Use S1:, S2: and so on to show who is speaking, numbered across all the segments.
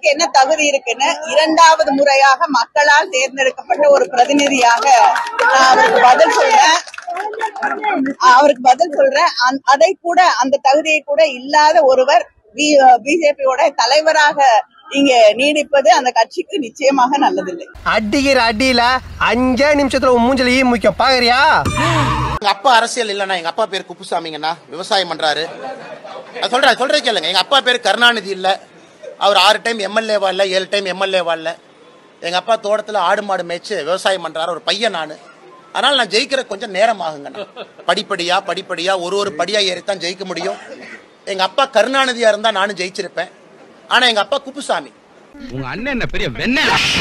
S1: அவருக்கு என்ன தகுதி இருக்குன்னு இரண்டாவது முறையாக மக்களால் தேர்ந்தெடுக்கப்பட்ட ஒரு பிரதிநிதியாக நான் அவருக்கு பதில் சொல்றேன் அவருக்கு பதில் சொல்றேன் அந்த- அதை கூட அந்த தகுதியை கூட இல்லாத ஒருவர் பிஜேபியோட தலைவராக இங்க நீடிப்பது அந்த கட்சிக்கு நிச்சயமாக நல்லதில்லை
S2: அடிக்கிற அடியில அஞ்சே நிமிஷத்துல உன் மூஞ்சில ஈ முக்கியம் பாக்குறியா
S3: எங்க அப்பா அரசியல் இல்லைன்னா எங்க அப்பா பேர் குப்புசாமிங்கண்ணா விவசாயம் பண்றாரு நான் சொல்றேன் சொல்றேன் கேளுங்க எங்க அப்பா பேர் கருணாநிதி இல்ல அவர் ஆறு டைம் எம்எல்ஏவா இல்ல ஏழு டைம் எம்எல்ஏவா இல்ல எங்க அப்பா தோட்டத்துல ஆடு மாடு மேய்ச்சு விவசாயம் பண்றாரு ஒரு பையன் நானு அதனால நான் ஜெயிக்கிற கொஞ்சம் நேரம் ஆகுங்கண்ணா படிப்படியா படிப்படியா ஒரு ஒரு படியா ஏறித்தான் ஜெயிக்க முடியும் எங்க அப்பா கருணாநிதியா இருந்தா நானும் ஜெயிச்சிருப்பேன் ஆனா எங்க அப்பா குப்புசாமி
S4: உங்க அண்ணன் என்ன பெரிய வெண்ண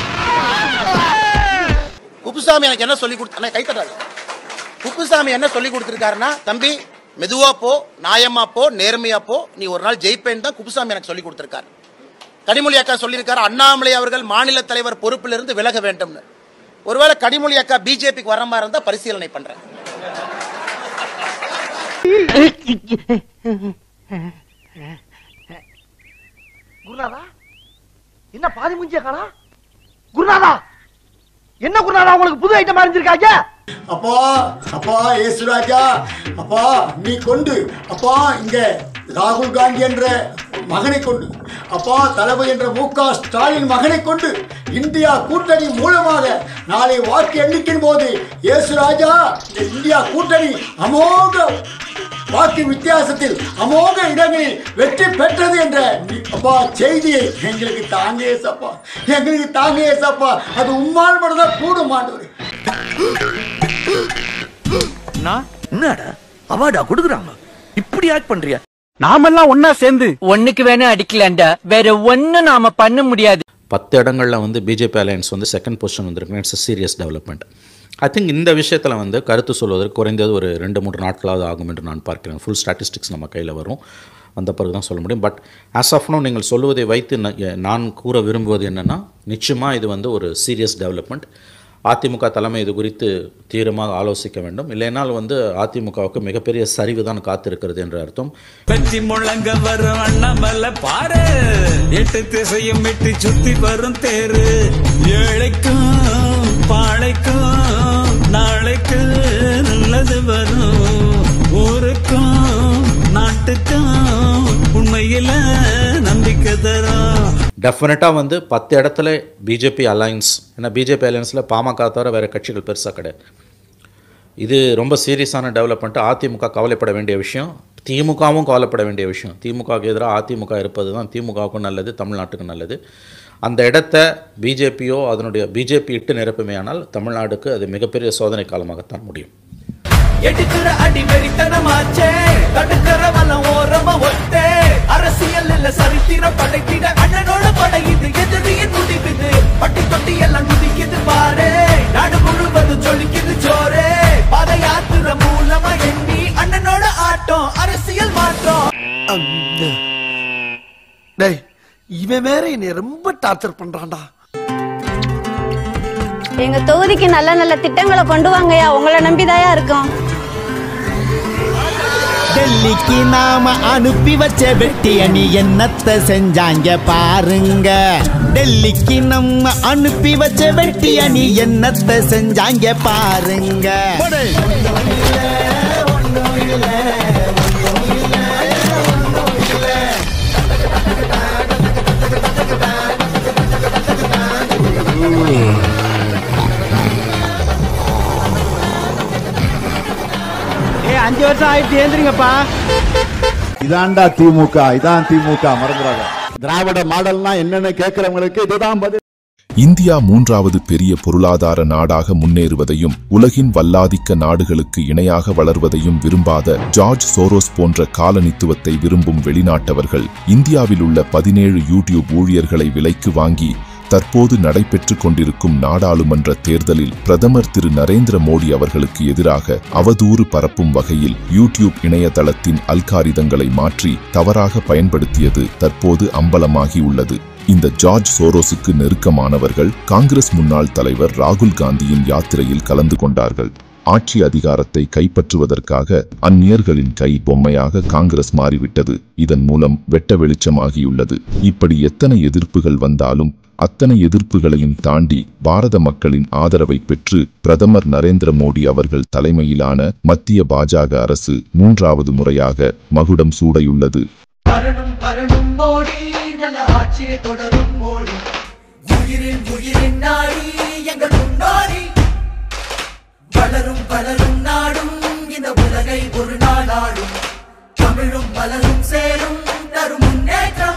S3: குப்புசாமி எனக்கு என்ன சொல்லி கொடுத்தா கை தட்டாது குப்புசாமி என்ன சொல்லி கொடுத்துருக்காருன்னா தம்பி மெதுவா போ நியாயமா போ நேர்மையா போ நீ ஒரு நாள் ஜெயிப்பேன்னு தான் குப்புசாமி எனக்கு சொல்லி கொடுத்துருக்காரு கனிமொழி அக்கா சொல்லியிருக்காரு அண்ணாமலை அவர்கள் மாநில தலைவர் பொறுப்பிலிருந்து விலக வேண்டும்னு ஒருவேளை கனிமொழி அக்கா பிஜேபிக்கு வர மாதிரி இருந்தா பரிசீலனை பண்றேன்
S2: குருநாதா என்ன பாதி மூஞ்சிய காணா குருநாதா என்ன குருநாதா உங்களுக்கு புது ஐட்டம் அறிஞ்சிருக்காங்க
S5: அப்பா அப்பா ஏசுராஜா அப்பா நீ கொண்டு அப்பா இங்க ராகுல் காந்தி என்ற மகனை கொண்டு அப்பா தளபதி என்ற மு க ஸ்டாலின் மகனை கொண்டு இந்தியா கூட்டணி மூலமாக நாளை வாக்கு எண்ணிக்கையின் போது ஏசுராஜா இந்த இந்தியா கூட்டணி அமோக வாக்கு வித்தியாசத்தில் அமோக இடங்களில் வெற்றி பெற்றது என்ற நி- அப்பா செய்தியை எங்களுக்கு தாங்க ஏசப்பா எங்களுக்கு தாங்க ஏசப்பா அது உம்மால் மட்டும்தான் கூடும் ஆண்டவரே
S6: என்னடா அவார்டா கொடுக்குறாங்க இப்படி ஆக்ட் பண்றியா
S2: நாமெல்லாம் ஒன்னா சேர்ந்து
S7: ஒண்ணுக்கு வேணா அடிக்கலாண்டா வேற ஒண்ணு நாம பண்ண முடியாது
S8: பத்து இடங்களில் வந்து பிஜேபி அலையன்ஸ் வந்து செகண்ட் பொசிஷன் வந்திருக்கு it's serious development I think இந்த விஷயத்தில் வந்து கருத்து சொல்வதற்கு குறைந்தது ஒரு ரெண்டு மூன்று நாட்களாவது ஆகும் என்று நான் பார்க்கிறேன் ஃபுல் ஸ்டாட்டிஸ்டிக்ஸ் நம்ம கையில் வரும் வந்த பிறகு தான் சொல்ல முடியும் பட் ஆஸ் ஆஃப் நோ நீங்கள் சொல்லுவதை வைத்து ந- எ- நான் கூற விரும்புவது என்னென்னா நிச்சயமாக இது வந்து ஒரு சீரியஸ் டெவலப்மெண்ட் அதிமுக தலைமை இது குறித்து தீவிரமாக ஆலோசிக்க வேண்டும் இல்லைனால் வந்து அதிமுகவுக்கு மிகப்பெரிய சரிவு தான் காத்திருக்கிறது என்ற அர்த்தம்
S9: வெற்றி முழங்க வரும் அண்ணாமலை பாரு எட்டு திசையும் விட்டு சுத்தி வரும் தேரு ஏழைக்கும் பாழைக்கும் நாளைக்கு நல்லது வரும் ஊருக்கும் நாட்டுக்கும் உண்மையில நம்பிக்கை தரும்
S8: டெஃபினட்டாக வந்து பத்து இடத்துல பிஜேபி அலையன்ஸ் ஏன்னா பிஜேபி அலையன்ஸில் பாமக தவிர வேறு கட்சிகள் பெருசாக கிடையாது இது ரொம்ப சீரியஸான டெவலப்மெண்ட் அதிமுக கவலைப்பட வேண்டிய விஷயம் திமுகவும் கவலைப்பட வேண்டிய விஷயம் திமுகவுக்கு எதிராக அதிமுக இருப்பது தான் திமுகவுக்கும் நல்லது தமிழ்நாட்டுக்கும் நல்லது அந்த இடத்த பிஜேபியோ அதனுடைய பிஜேபி இட்டு நிரப்புமையானால் தமிழ்நாடுக்கு அது மிகப்பெரிய சோதனை காலமாகத்தான் முடியும்
S9: எடுக்கிற அடி வெறித்தனமாச்சே தடுக்கிற வலம் ஓரமா ஒத்தே அரசியல் இல்ல சரித்திரம் படைத்திட அண்ணனோட படையுது எதிரியின் முடிவுது பட்டி தொட்டி எல்லாம் குதிக்குது பாரு நாடு முழுவதும் ஜொலிக்குது ஜோரே பாத யாத்திரை மூலமா எண்ணி அண்ணனோட ஆட்டம் அரசியல் மாற்றம்
S2: டேய் இவன் வேற என்னை ரொம்ப டார்ச்சர் பண்றான்டா
S10: எங்க தொகுதிக்கு நல்ல நல்ல திட்டங்களை கொண்டு வாங்கயா உங்களை நம்பிதாயா இருக்கோம்
S9: டெல்லிக்கு நாம அனுப்பி வச்ச வெட்டி அணி என்னத்த செஞ்சாங்க பாருங்க டெல்லிக்கு நம்ம அனுப்பி வச்ச வெட்டி அணி என்னத்த செஞ்சாங்க பாருங்க
S2: ஏ அஞ்சு வருஷம் ஆயிடுச்சு ஏந்திரிங்கப்பா
S5: இதான்டா திமுக இதான் திமுக மறந்துடாத திராவிட மாடல்னா என்னன்னு கேட்கறவங்களுக்கு இதுதான் பதில்
S11: இந்தியா மூன்றாவது பெரிய பொருளாதார நாடாக முன்னேறுவதையும் உலகின் வல்லாதிக்க நாடுகளுக்கு இணையாக வளர்வதையும் விரும்பாத ஜார்ஜ் சோரோஸ் போன்ற காலனித்துவத்தை விரும்பும் வெளிநாட்டவர்கள் இந்தியாவில் உள்ள பதினேழு யூடியூப் ஊழியர்களை விலைக்கு வாங்கி தற்போது நடைபெற்றுக் கொண்டிருக்கும் நாடாளுமன்ற தேர்தலில் பிரதமர் திரு நரேந்திர மோடி அவர்களுக்கு எதிராக அவதூறு பரப்பும் வகையில் யூடியூப் இணையதளத்தின் அல்காரிதங்களை மாற்றி தவறாக பயன்படுத்தியது தற்போது அம்பலமாகி உள்ளது இந்த ஜார்ஜ் சோரோஸுக்கு நெருக்கமானவர்கள் காங்கிரஸ் முன்னாள் தலைவர் ராகுல் காந்தியின் யாத்திரையில் கலந்து கொண்டார்கள் ஆட்சி அதிகாரத்தை கைப்பற்றுவதற்காக அந்நியர்களின் கை பொம்மையாக காங்கிரஸ் மாறிவிட்டது இதன் மூலம் வெட்ட வெளிச்சமாகியுள்ளது இப்படி எத்தனை எதிர்ப்புகள் வந்தாலும் அத்தனை எதிர்ப்புகளையும் தாண்டி பாரத மக்களின் ஆதரவை பெற்று பிரதமர் நரேந்திர மோடி அவர்கள் தலைமையிலான மத்திய பாஜக அரசு மூன்றாவது முறையாக மகுடம் சூடையுள்ளது
S9: வரணும் வரணும் மோடி நல்ல ஆட்சியை தொடரும் மோடி உயிரின் உயிரின் நாடி எங்கள் முன்னோடி வளரும் வளரும் நாடும் இந்த உலகை ஒரு நாள் ஆடும் தமிழும் மலரும் சேரும் தரும் முன்னேற்றம்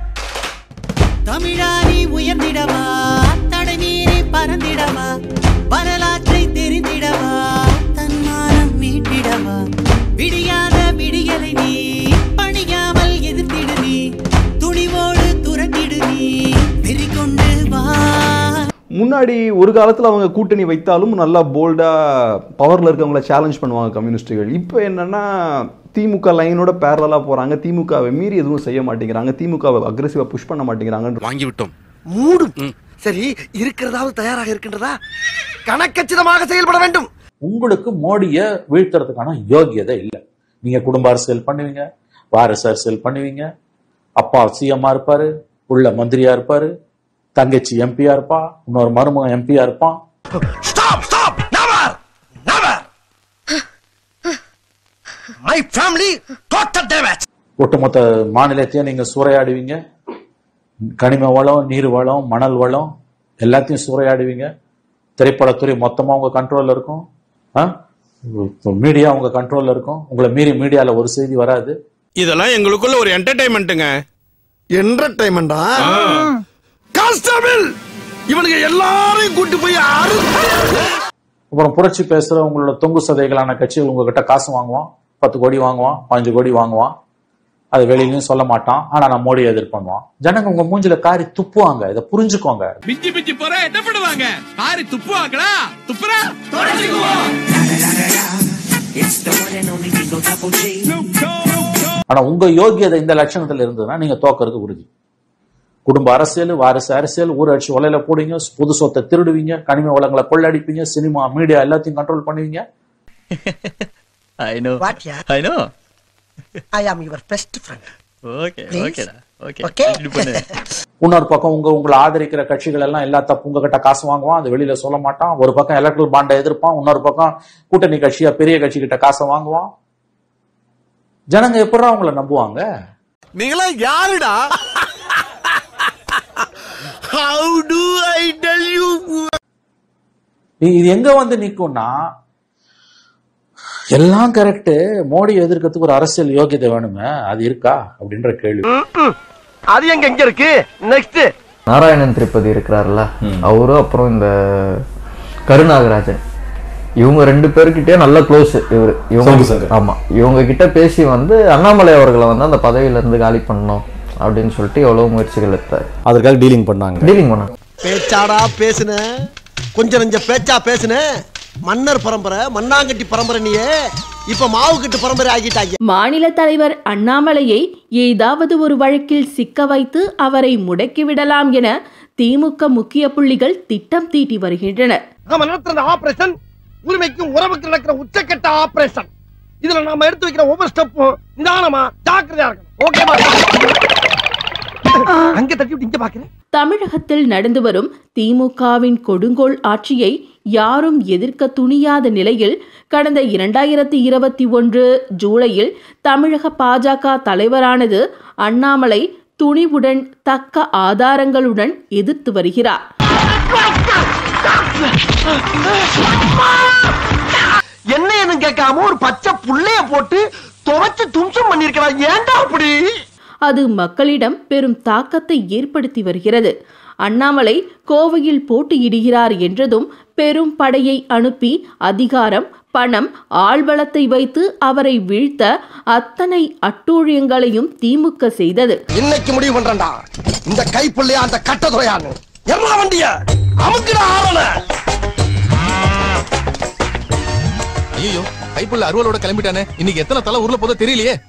S12: தமிழாரி உயர்ந்திடவா தடை மீறி பறந்திடவா வரலாற்றை தெரிந்திடவா தன்மானம் மீட்டிடவா விடியாத விடியலை நீ பணியாமல் எதிர்த்திடு நீ துணிவோடு துறந்திடு நீ வெறி கொண்டு வா
S13: முன்னாடி ஒரு காலத்தில் அவங்க கூட்டணி வைத்தாலும் நல்லா போல்டாக பவரில் இருக்கவங்கள சேலஞ்ச் பண்ணுவாங்க கம்யூனிஸ்டுகள் இப்போ என்னன்னா திமுக லைனோட பேரலாக போகிறாங்க திமுகவை மீறி எதுவும் செய்ய மாட்டேங்கிறாங்க திமுகவை அக்ரெசிவாக புஷ் பண்ண மாட்டேங்கிறாங்க
S2: வாங்கி விட்டோம் மூடும் சரி இருக்கிறதாவது தயாராக இருக்கின்றதா கணக்கச்சிதமாக செயல்பட வேண்டும்
S14: உங்களுக்கு மோடிய வீழ்த்துறதுக்கான யோகியதை இல்லை நீங்க குடும்ப அரசியல் பண்ணுவீங்க வாரிசு அரசியல் பண்ணுவீங்க அப்பா சிஎம்மா இருப்பாரு உள்ள மந்திரியா இருப்பாரு தங்கச்சி எம்பியா இருப்பா இன்னொரு மருமகன் எம்பியா இருப்பான்
S2: stop stop never never my family total damage
S14: ஒட்டுமொத்த மாநிலத்தையும் நீங்க சூறையாடுவீங்க கனிம வளம் நீர் வளம் மணல் வளம் எல்லாத்தையும் சூறையாடுவீங்க திரைப்படத்துறை மொத்தமா உங்க கண்ட்ரோல்ல இருக்கும் மீடியா உங்க கண்ட்ரோல்ல இருக்கும் உங்களை மீறி மீடியால ஒரு செய்தி வராது
S4: இதெல்லாம் எங்களுக்குள்ள ஒரு என்டர்டைன்மெண்ட்டுங்க
S2: என்டர்டைன்மெண்டா கான்ஸ்டபிள் இவனுக்கு எல்லாரையும் கூட்டி போய் அறு
S14: அப்புறம் புரட்சி பேசுற உங்களோட தொங்கு சதைகளான கட்சிகள் உங்ககிட்ட காசு வாங்குவான் பத்து கோடி வாங்குவான் பதினஞ்சு கோடி வாங்குவான் அது வெளியிலயும் சொல்ல மாட்டான் ஆனா நான் மோடி எதிர் பண்ணுவான் ஜனங்க உங்க மூஞ்சில காரி துப்புவாங்க இதை புரிஞ்சுக்கோங்க
S4: பிஞ்சி பிஞ்சி போற என்ன பண்ணுவாங்க காரி துப்புவாங்களா துப்புறா
S14: ஆனா உங்க யோகியதை இந்த லட்சணத்துல இருந்ததுன்னா நீங்க தோக்கறது உறுதி குடும்ப அரசியல் வாரிசு அரசியல் ஊராட்சி உலையில போடுவீங்க பொது சொத்தை திருடுவீங்க கனிம வளங்களை கொள்ளடிப்பீங்க சினிமா மீடியா எல்லாத்தையும் கண்ட்ரோல் பண்ணுவீங்க
S15: I know.
S2: What, yeah?
S15: I know.
S2: I am your best friend
S15: Okay,
S2: Please?
S15: okayடா. Okay.
S2: Okay?
S15: இது பண்ணு.
S14: இன்னொரு பக்கம் உங்க உங்களை ஆதரிக்கிற கட்சிகள் எல்லாம் எல்லா தப்பு உங்ககிட்ட காசு வாங்குவான் அது வெளியில சொல்ல மாட்டான் ஒரு பக்கம் எலக்ட்ரல் பாண்டை எதிர்ப்பான் இன்னொரு பக்கம் கூட்டணி கட்சியா பெரிய கட்சி கிட்ட காசை வாங்குவான் ஜனங்க எப்படா உங்களை நம்புவாங்க
S2: நீங்களா யாருடா how to I tell you
S14: இ- இது எங்க வந்து நிக்கும்னா எல்லாம் கரெக்ட் மோடி எதிர்க்கிறதுக்கு ஒரு அரசியல் யோகியதை வேணுமே அது இருக்கா அப்படின்ற கேள்வி
S2: அது எங்க எங்க இருக்கு நெக்ஸ்ட்
S16: நாராயணன் திருப்பதி இருக்கிறாருல்ல அவரும் அப்புறம் இந்த கருநாகராஜன் இவங்க ரெண்டு பேர்கிட்டயே நல்ல க்ளோஸ் இவரு
S13: சங்கு
S16: இவங்க
S13: சங்கர்.
S16: ஆமா இவங்க கிட்ட பேசி வந்து அண்ணாமலை அவர்களை வந்து அந்த பதவியில இருந்து காலி பண்ணணும் அப்படின்னு சொல்லிட்டு எவ்வளவு முயற்சிகள் எடுத்தாரு
S13: அதற்காக டீலிங் பண்ணாங்க
S16: டீலிங் பண்ணாங்க
S2: பேச்சாடா பேசுன கொஞ்சம் நெஞ்ச பேச்சா பேசுன மன்னர் பரம்பரை மண்ணாங்கட்டி பரம்பரை நீயே இப்ப மாவு கட்டு பரம்பரை ஆகிட்டாங்க
S17: மாநில தலைவர் அண்ணாமலையை ஏதாவது ஒரு வழக்கில் சிக்க வைத்து அவரை முடக்கிவிடலாம் என திமுக முக்கிய புள்ளிகள் திட்டம் தீட்டி வருகின்றனர்
S2: நாம நடத்துற ஆபரேஷன் உரிமைக்கும் உறவுக்கு நடக்கிற உச்சக்கட்ட ஆபரேஷன் இதுல நாம எடுத்து வைக்கிற ஒவ்வொரு ஸ்டெப்பும் நிதானமா ஜாக்கிரதையா இருக்கணும் ஓகேவா அங்க தட்டி விட்டு இங்க பாக்குறேன்
S17: தமிழகத்தில் நடந்து வரும் திமுகவின் கொடுங்கோல் ஆட்சியை யாரும் எதிர்க்க துணியாத நிலையில் கடந்த இரண்டாயிரத்தி இருபத்தி ஒன்று ஜூலையில் தமிழக பாஜக தலைவரானது அண்ணாமலை துணிவுடன் தக்க ஆதாரங்களுடன் எதிர்த்து வருகிறார்
S2: என்ன ஏன்னு கேட்காம ஒரு பச்சை புள்ளைய போட்டு துவைச்சு தும்சம் பண்ணிருக்கலாம் ஏன்டா அப்படி
S17: அது மக்களிடம் பெரும் தாக்கத்தை ஏற்படுத்தி வருகிறது அண்ணாமலை கோவையில் போட்டியிடுகிறார் என்றதும் பெரும் படையை அனுப்பி அதிகாரம் பணம் ஆள்பலத்தை வைத்து அவரை வீழ்த்த அத்தனை அட்டூழியங்களையும் திமுக செய்தது
S2: இன்னைக்கு முடிவு பண்றேன்டா இந்த கைப்புள்ளையா அந்த கட்டதுறையான்னு எம்மா வண்டிய அமுக்குடா ஆவல
S18: ஐயோ கைப்புள்ள அருவலோட கிளம்பிட்டானே இன்னைக்கு எத்தனை தலை ஊர்ல போதோ தெரியலையே